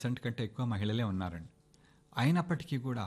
percent కంటే ఎక్కువ మహిళలే ఉన్నారండి అయినప్పటికీ కూడా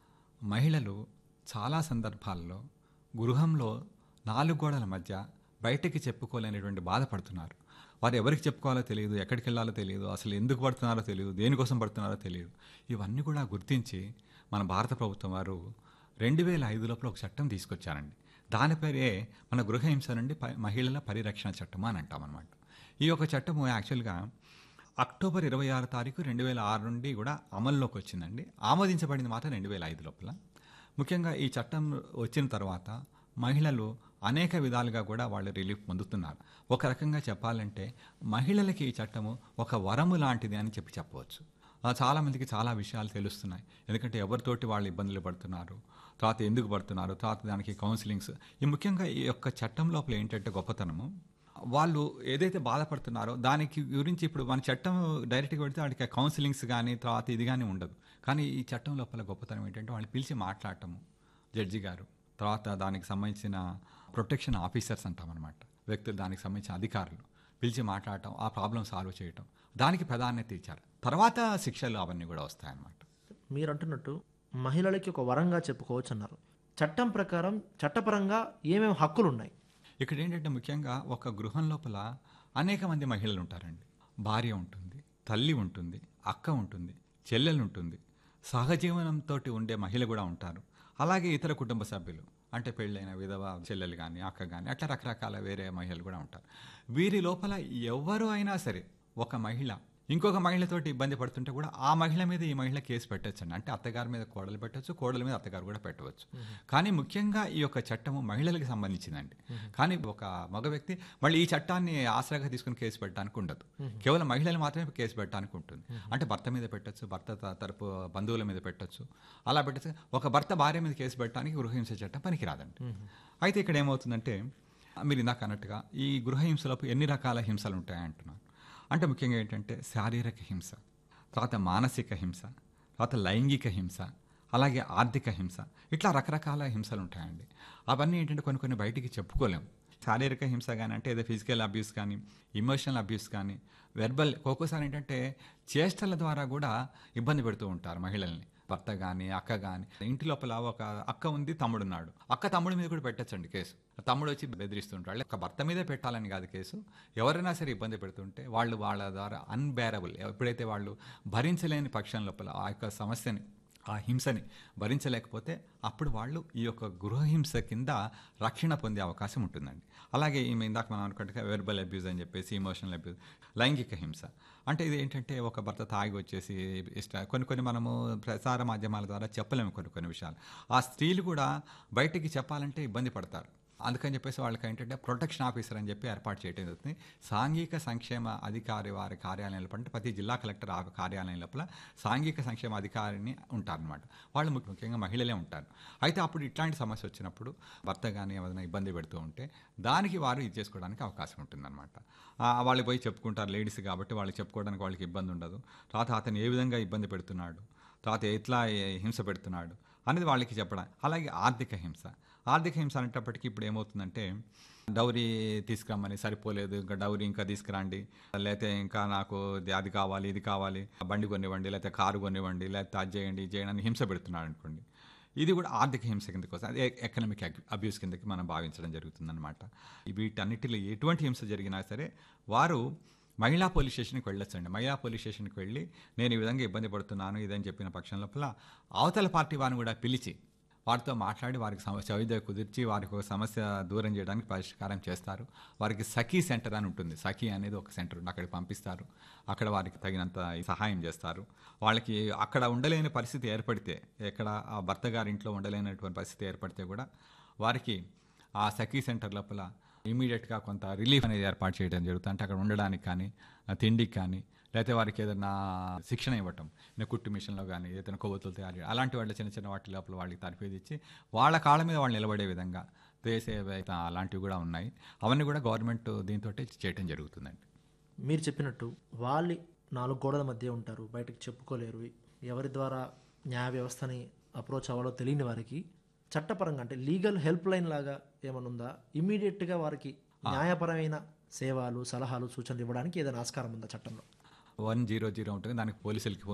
మహిళలు చాలా సందర్భాల్లో గృహంలో నాలుగు గోడల మధ్య బయటకి చెప్పుకోలేనటువంటి బాధపడుతున్నారు వారు ఎవరికి చెప్పుకోవాలో తెలియదు ఎక్కడికి వెళ్ళాలో తెలియదు అసలు ఎందుకు పడుతున్నారో తెలియదు దేనికోసం పడుతున్నారో తెలియదు ఇవన్నీ కూడా గుర్తించి మన భారత ప్రభుత్వం వారు రెండు వేల ఐదు లోపల ఒక చట్టం తీసుకొచ్చారండి దాని పేరే మన గృహహింస నుండి ప- మహిళల పరిరక్షణ చట్టం అని అంటాం అనమాట ఈ యొక్క చట్టము యాక్చువల్గా అక్టోబర్ ఇరవై ఆరు తారీఖు రెండు వేల ఆరు నుండి కూడా అమల్లోకి వచ్చిందండి ఆమోదించబడింది మాత్రం రెండు వేల ఐదు లోపల ముఖ్యంగా ఈ చట్టం వచ్చిన తర్వాత మహిళలు అనేక విధాలుగా కూడా వాళ్ళు రిలీఫ్ పొందుతున్నారు ఒక రకంగా చెప్పాలంటే మహిళలకి ఈ చట్టము ఒక వరము లాంటిది అని చెప్పి చెప్పవచ్చు ఆ, చాలామందికి చాలా విషయాలు తెలుస్తున్నాయి ఎందుకంటే ఎవరితోటి వాళ్ళు ఇబ్బందులు పడుతున్నారు తర్వాత ఎందుకు పడుతున్నారు తర్వాత దానికి కౌన్సిలింగ్స్ ఈ ముఖ్యంగా ఈ యొక్క చట్టం లోపల ఏంటంటే గొప్పతనము వాళ్ళు ఏదైతే బాధపడుతున్నారో దానికి గురించి ఇప్పుడు మన చట్టం డైరెక్ట్గా పెడితే వాడికి కౌన్సిలింగ్స్ కానీ తర్వాత ఇది కానీ ఉండదు కానీ ఈ చట్టం లోపల గొప్పతనం ఏంటంటే వాళ్ళు పిలిచి మాట్లాడటము జడ్జి గారు తర్వాత దానికి సంబంధించిన ప్రొటెక్షన్ ఆఫీసర్స్ అంటామన్నమాట వ్యక్తులు దానికి సంబంధించిన అధికారులు పిలిచి మాట్లాడటం ఆ ప్రాబ్లం సాల్వ్ చేయటం దానికి ప్రాధాన్యత ఇచ్చారు తర్వాత శిక్షలు అవన్నీ కూడా వస్తాయన్నమాట మీరు అంటున్నట్టు మహిళలకి ఒక వరంగా చెప్పుకోవచ్చు అన్నారు చట్టం ప్రకారం చట్టపరంగా ఏమేమి హక్కులు ఉన్నాయి ఇక్కడ ఏంటంటే ముఖ్యంగా ఒక గృహం లోపల అనేక మంది మహిళలు ఉంటారండి భార్య ఉంటుంది తల్లి ఉంటుంది అక్క ఉంటుంది చెల్లెలు ఉంటుంది సహజీవనంతో ఉండే మహిళ కూడా ఉంటారు అలాగే ఇతర కుటుంబ సభ్యులు అంటే పెళ్ళైన విధవ చెల్లెలు కానీ అక్క కానీ అట్లా రకరకాల వేరే మహిళలు కూడా ఉంటారు వీరి లోపల ఎవరు అయినా సరే ఒక మహిళ ఇంకొక మహిళతోటి ఇబ్బంది పడుతుంటే కూడా ఆ మహిళ మీద ఈ మహిళ కేసు పెట్టచ్చండి అంటే అత్తగారి మీద కోడలు పెట్టచ్చు కోడల మీద అత్తగారు కూడా పెట్టవచ్చు కానీ ముఖ్యంగా ఈ యొక్క చట్టము మహిళలకు సంబంధించిందండి కానీ ఒక మగ వ్యక్తి మళ్ళీ ఈ చట్టాన్ని ఆసరాగా తీసుకుని కేసు పెట్టడానికి ఉండదు కేవలం మహిళలు మాత్రమే కేసు పెట్టడానికి ఉంటుంది అంటే భర్త మీద పెట్టచ్చు భర్త త- తరపు బంధువుల మీద పెట్టచ్చు అలా పెట్టచ్చు ఒక భర్త భార్య మీద కేసు పెట్టడానికి గృహహింస చట్టం పనికిరాదండి అయితే ఇక్కడ ఏమవుతుందంటే మీరు ఇందాక అన్నట్టుగా ఈ గృహహింసలకు ఎన్ని రకాల హింసలు ఉంటాయి అంటున్నారు అంటే ముఖ్యంగా ఏంటంటే శారీరక హింస తర్వాత మానసిక హింస తర్వాత లైంగిక హింస అలాగే ఆర్థిక హింస ఇట్లా రకరకాల హింసలు ఉంటాయండి అవన్నీ ఏంటంటే కొన్ని కొన్ని బయటికి చెప్పుకోలేము శారీరక హింస కానీ అంటే ఏదో ఫిజికల్ అబ్యూస్ కానీ ఇమోషనల్ అబ్యూస్ కానీ వెర్బల్ ఒక్కోసారి ఏంటంటే చేష్టల ద్వారా కూడా ఇబ్బంది పెడుతూ ఉంటారు మహిళల్ని భర్త కానీ అక్క కానీ ఇంటి లోపల ఒక అక్క ఉంది తమ్ముడు ఉన్నాడు అక్క తమ్ముడి మీద కూడా పెట్టచ్చండి కేసు తమ్ముడు వచ్చి బెదిరిస్తుంటాడు ఒక భర్త మీదే పెట్టాలని కాదు కేసు ఎవరైనా సరే ఇబ్బంది పెడుతుంటే వాళ్ళు వాళ్ళ ద్వారా అన్బేరబుల్ ఎప్పుడైతే వాళ్ళు భరించలేని పక్షం లోపల ఆ యొక్క సమస్యని ఆ హింసని భరించలేకపోతే అప్పుడు వాళ్ళు ఈ యొక్క గృహహింస కింద రక్షణ పొందే అవకాశం ఉంటుందండి అలాగే ఈమె ఇందాక మనం అనుకుంటే వెర్బల్ అబ్యూజ్ అని చెప్పేసి ఇమోషనల్ అబ్యూజ్ లైంగిక హింస అంటే ఇది ఏంటంటే ఒక భర్త తాగి వచ్చేసి ఇష్ట కొన్ని కొన్ని మనము ప్రసార మాధ్యమాల ద్వారా చెప్పలేము కొన్ని కొన్ని విషయాలు ఆ స్త్రీలు కూడా బయటికి చెప్పాలంటే ఇబ్బంది పడతారు అందుకని చెప్పేసి వాళ్ళకి ఏంటంటే ప్రొటెక్షన్ ఆఫీసర్ అని చెప్పి ఏర్పాటు చేయడం జరుగుతుంది సాంఘిక సంక్షేమ అధికారి వారి కార్యాలయం లోపల అంటే ప్రతి జిల్లా కలెక్టర్ ఆ కార్యాలయం లోపల సాంఘిక సంక్షేమ అధికారిని ఉంటారనమాట వాళ్ళు ముఖ్య- ముఖ్యంగా మహిళలే ఉంటారు అయితే అప్పుడు ఇట్లాంటి సమస్య వచ్చినప్పుడు భర్త కానీ ఏదైనా ఇబ్బంది పెడుతూ ఉంటే దానికి వారు ఇది చేసుకోవడానికి అవకాశం ఉంటుందన్నమాట ఆ, వాళ్ళు పోయి చెప్పుకుంటారు లేడీస్ కాబట్టి వాళ్ళకి చెప్పుకోవడానికి వాళ్ళకి ఇబ్బంది ఉండదు తర్వాత అతను ఏ విధంగా ఇబ్బంది పెడుతున్నాడు తర్వాత ఎట్లా ఏ- హింస పెడుతున్నాడు అనేది వాళ్ళకి చెప్పడం అలాగే ఆర్థిక హింస ఆర్థిక హింస అనేటప్పటికీ ఇప్పుడు ఏమవుతుందంటే డౌరీ తీసుకురమ్మని సరిపోలేదు ఇంకా డౌరీ ఇంకా తీసుకురండి లేకపోతే ఇంకా నాకు ఇది అది కావాలి ఇది కావాలి బండి కొనివ్వండి లేకపోతే కారు కొనివ్వండి లేకపోతే అది చేయండి ఇది చేయండి అని హింస పెడుతున్నాడు అనుకోండి ఇది కూడా ఆర్థిక హింస కిందకి వస్తుంది అదే ఎకనామిక్ అబ్యూస్ కిందకి మనం భావించడం జరుగుతుందన్నమాట వీటన్నిటిలో ఎటువంటి హింస జరిగినా సరే వారు మహిళా పోలీస్ స్టేషన్కి వెళ్ళొచ్చండి మహిళా పోలీస్ స్టేషన్కి వెళ్ళి నేను ఈ విధంగా ఇబ్బంది పడుతున్నాను ఇదని చెప్పిన పక్షం లోపల అవతల పార్టీ వారిని కూడా పిలిచి వారితో మాట్లాడి వారికి సమస్య వైద్య కుదిర్చి వారికి ఒక సమస్య దూరం చేయడానికి పరిష్కారం చేస్తారు వారికి సఖీ సెంటర్ అని ఉంటుంది సఖీ అనేది ఒక సెంటర్ ఉంది అక్కడికి పంపిస్తారు అక్కడ వారికి తగినంత సహాయం చేస్తారు వాళ్ళకి అక్కడ ఉండలేని పరిస్థితి ఏర్పడితే ఎక్కడ ఆ భర్త గారి ఇంట్లో ఉండలేనటువంటి పరిస్థితి ఏర్పడితే కూడా వారికి ఆ సఖీ సెంటర్ లోపల ఇమీడియట్గా కొంత రిలీఫ్ అనేది ఏర్పాటు చేయడం జరుగుతుంది అంటే అక్కడ ఉండడానికి కానీ ఆ తిండికి కానీ లేకపోతే వారికి ఏదైనా శిక్షణ ఇవ్వటం ఇంకా కుట్టు మిషన్లో కానీ ఏదైనా కొవ్వొత్తులు తయారు చేయడం అలాంటి వాళ్ళ చిన్న చిన్న వాటి లోపల వాళ్ళకి తరఫేది ఇచ్చి వాళ్ళ కాళ్ళ మీద వాళ్ళు నిలబడే విధంగా దేశ అలాంటివి కూడా ఉన్నాయి అవన్నీ కూడా గవర్నమెంట్ దీంతో చేయడం జరుగుతుందండి మీరు చెప్పినట్టు వాళ్ళు నాలుగు గోడల మధ్య ఉంటారు బయటకు చెప్పుకోలేరు ఎవరి ద్వారా న్యాయ వ్యవస్థని అప్రోచ్ అవ్వాలో తెలియని వారికి చట్టపరంగా అంటే లీగల్ హెల్ప్ లైన్ లాగా ఏమైనా ఉందా ఇమీడియట్గా వారికి న్యాయపరమైన సేవలు సలహాలు సూచనలు ఇవ్వడానికి ఏదైనా ఆస్కారం ఉందా చట్టంలో వన్ జీరో జీరో ఉంటుంది దానికి పోలీసులకి